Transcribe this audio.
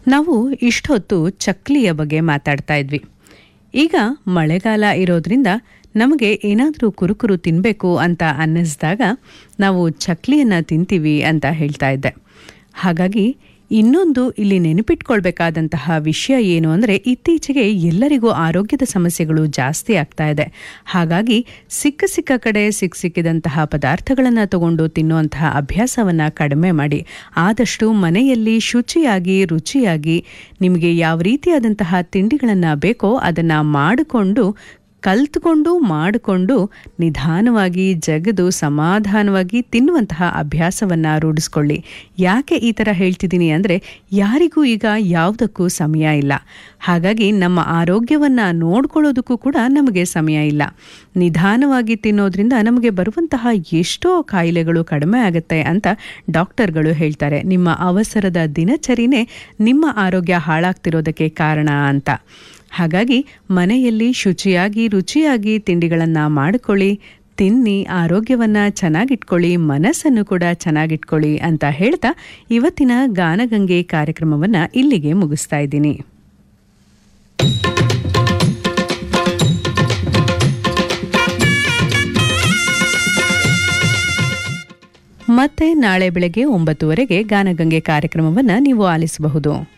ನಾವು ಇಷ್ಟೊತ್ತು ಚಕ್ಲಿಯ ಬಗ್ಗೆ ಮಾತಾಡ್ತಾ ಇದ್ವಿ ಈಗ ಮಳೆಗಾಲ ಇರೋದ್ರಿಂದ ನಮಗೆ ಏನಾದರೂ ಕುರುಕುರು ತಿನ್ನಬೇಕು ಅಂತ ಅನ್ನಿಸಿದಾಗ ನಾವು ಚಕ್ಲಿಯನ್ನು ತಿಂತೀವಿ ಅಂತ ಹೇಳ್ತಾ ಇದ್ದೆ ಹಾಗಾಗಿ ಇನ್ನೊಂದು ಇಲ್ಲಿ ನೆನಪಿಟ್ಕೊಳ್ಬೇಕಾದಂತಹ ವಿಷಯ ಏನು ಅಂದರೆ ಇತ್ತೀಚೆಗೆ ಎಲ್ಲರಿಗೂ ಆರೋಗ್ಯದ ಸಮಸ್ಯೆಗಳು ಜಾಸ್ತಿ ಆಗ್ತಾ ಇದೆ ಹಾಗಾಗಿ ಸಿಕ್ಕ ಸಿಕ್ಕ ಕಡೆ ಸಿಕ್ಕ ಸಿಕ್ಕಿದಂತಹ ಪದಾರ್ಥಗಳನ್ನು ತಗೊಂಡು ತಿನ್ನುವಂತಹ ಅಭ್ಯಾಸವನ್ನು ಕಡಿಮೆ ಮಾಡಿ ಆದಷ್ಟು ಮನೆಯಲ್ಲಿ ಶುಚಿಯಾಗಿ ರುಚಿಯಾಗಿ ನಿಮಗೆ ಯಾವ ರೀತಿಯಾದಂತಹ ತಿಂಡಿಗಳನ್ನು ಬೇಕೋ ಅದನ್ನು ಮಾಡಿಕೊಂಡು ಕಲ್ತ್ಕೊಂಡು ಮಾಡಿಕೊಂಡು ನಿಧಾನವಾಗಿ ಜಗದು ಸಮಾಧಾನವಾಗಿ ತಿನ್ನುವಂತಹ ಅಭ್ಯಾಸವನ್ನು ರೂಢಿಸ್ಕೊಳ್ಳಿ ಯಾಕೆ ಈ ಥರ ಹೇಳ್ತಿದ್ದೀನಿ ಅಂದರೆ ಯಾರಿಗೂ ಈಗ ಯಾವುದಕ್ಕೂ ಸಮಯ ಇಲ್ಲ ಹಾಗಾಗಿ ನಮ್ಮ ಆರೋಗ್ಯವನ್ನು ನೋಡ್ಕೊಳ್ಳೋದಕ್ಕೂ ಕೂಡ ನಮಗೆ ಸಮಯ ಇಲ್ಲ ನಿಧಾನವಾಗಿ ತಿನ್ನೋದ್ರಿಂದ ನಮಗೆ ಬರುವಂತಹ ಎಷ್ಟೋ ಕಾಯಿಲೆಗಳು ಕಡಿಮೆ ಆಗುತ್ತೆ ಅಂತ ಡಾಕ್ಟರ್ಗಳು ಹೇಳ್ತಾರೆ ನಿಮ್ಮ ಅವಸರದ ದಿನಚರಿನೇ ನಿಮ್ಮ ಆರೋಗ್ಯ ಹಾಳಾಗ್ತಿರೋದಕ್ಕೆ ಕಾರಣ ಅಂತ ಹಾಗಾಗಿ ಮನೆಯಲ್ಲಿ ಶುಚಿಯಾಗಿ ರುಚಿಯಾಗಿ ತಿಂಡಿಗಳನ್ನು ಮಾಡಿಕೊಳ್ಳಿ ತಿನ್ನಿ ಆರೋಗ್ಯವನ್ನು ಚೆನ್ನಾಗಿಟ್ಕೊಳ್ಳಿ ಮನಸ್ಸನ್ನು ಕೂಡ ಚೆನ್ನಾಗಿಟ್ಕೊಳ್ಳಿ ಅಂತ ಹೇಳ್ತಾ ಇವತ್ತಿನ ಗಾನಗಂಗೆ ಕಾರ್ಯಕ್ರಮವನ್ನು ಇಲ್ಲಿಗೆ ಮುಗಿಸ್ತಾ ಇದ್ದೀನಿ ಮತ್ತೆ ನಾಳೆ ಬೆಳಗ್ಗೆ ಒಂಬತ್ತುವರೆಗೆ ಗಾನಗಂಗೆ ಕಾರ್ಯಕ್ರಮವನ್ನು ನೀವು ಆಲಿಸಬಹುದು